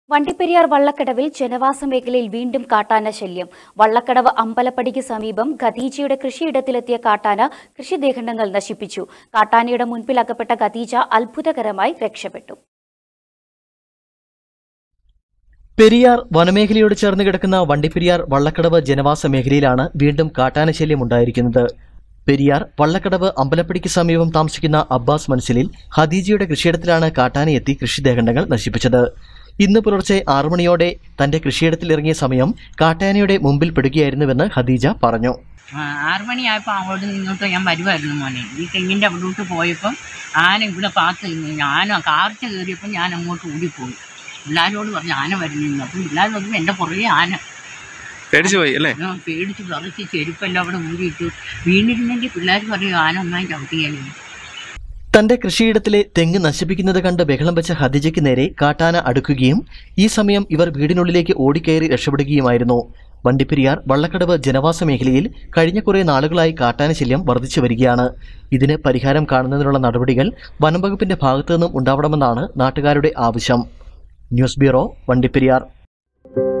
വണ്ടിപ്പെരിയാർ വള്ളക്കടവിൽ ജനവാസ മേഖലയിൽ വീണ്ടും കാട്ടാന ശല്യം വള്ളക്കടവ് അമ്പലപ്പടിക്ക് സമീപം ഖദീജയുടെ കൃഷിയിടത്തിലെത്തിയ കാട്ടാന കൃഷിദേഹണ്ഡങ്ങൾ നശിപ്പിച്ചു കാട്ടാനയുടെ മുൻപിൽ അകപ്പെട്ട ഖദീജ അത്ഭുതകരമായി രക്ഷപ്പെട്ടു പെരിയാർ വനമേഖലയോട് ചേർന്ന് കിടക്കുന്ന വണ്ടിപ്പെരിയാർ വള്ളക്കടവ് ജനവാസ മേഖലയിലാണ് വീണ്ടും കാട്ടാനശല്യം ഉണ്ടായിരിക്കുന്നത് പെരിയാർ വള്ളക്കടവ് അമ്പലപ്പടിക്ക് സമീപം താമസിക്കുന്ന അബ്ബാസ് മൻസിലിൽ ഹദീജയുടെ കൃഷിയിടത്തിലാണ് കാട്ടാനയെത്തി കൃഷിദേഹണ്ഡങ്ങൾ നശിപ്പിച്ചത് ഇന്ന് പുലർച്ചെ ആറു മണിയോടെ തന്റെ കൃഷിയിടത്തിൽ ഇറങ്ങിയ സമയം കാട്ടാനയുടെ മുമ്പിൽ പെടുകയായിരുന്നുവെന്ന് ഹദീജ പറഞ്ഞു ആ, ആറ് മണിയായപ്പോൾ അങ്ങോട്ട് നിന്നോട്ട് ഞാൻ വരുമായിരുന്നു മോനെ ഈ തെങ്ങിൻ്റെ അവിടോട്ട് പോയപ്പം ആന ഇവിടെ കാത്ത് നിന്നു ഞാൻ കാർച്ച കയറിയപ്പോൾ ഞാൻ അങ്ങോട്ട് ഓടിപ്പോയി പിള്ളേരോട് പറഞ്ഞു ആന വരുന്നില്ല അപ്പം പിള്ളേർ നോക്കുമ്പോൾ എൻ്റെ പുറകെ ആന പേടിച്ചു പോയി അല്ലേ ഞാൻ പേടിച്ച് പറിച്ച് ചെരുപ്പെല്ലാം അവിടെ ഊരിയിട്ടു വീണിരുന്നെങ്കിൽ പിള്ളേർ പറയും ആന ഒന്നായി ചവിട്ടിയാലും തന്റെ കൃഷിയിടത്തിലെ തെങ്ങ് നശിപ്പിക്കുന്നത് കണ്ട് ബഹളം വെച്ച ഹദിജയ്ക്ക് നേരെ കാട്ടാന അടുക്കുകയും ഈ സമയം ഇവർ വീടിനുള്ളിലേക്ക് ഓടിക്കയറി രക്ഷപ്പെടുകയുമായിരുന്നു വണ്ടിപ്പെരിയാർ വള്ളക്കടവ് ജനവാസ മേഖലയിൽ കഴിഞ്ഞ കുറേ നാളുകളായി കാട്ടാന ശല്യം വർദ്ധിച്ചു വരികയാണ് ഇതിന് പരിഹാരം കാണുന്നതിനുള്ള നടപടികൾ വനംവകുപ്പിന്റെ ഭാഗത്തു നിന്നും ഉണ്ടാവണമെന്നാണ് നാട്ടുകാരുടെ ആവശ്യം ന്യൂസ് ബ്യൂറോ വണ്ടിപ്പെരിയാർ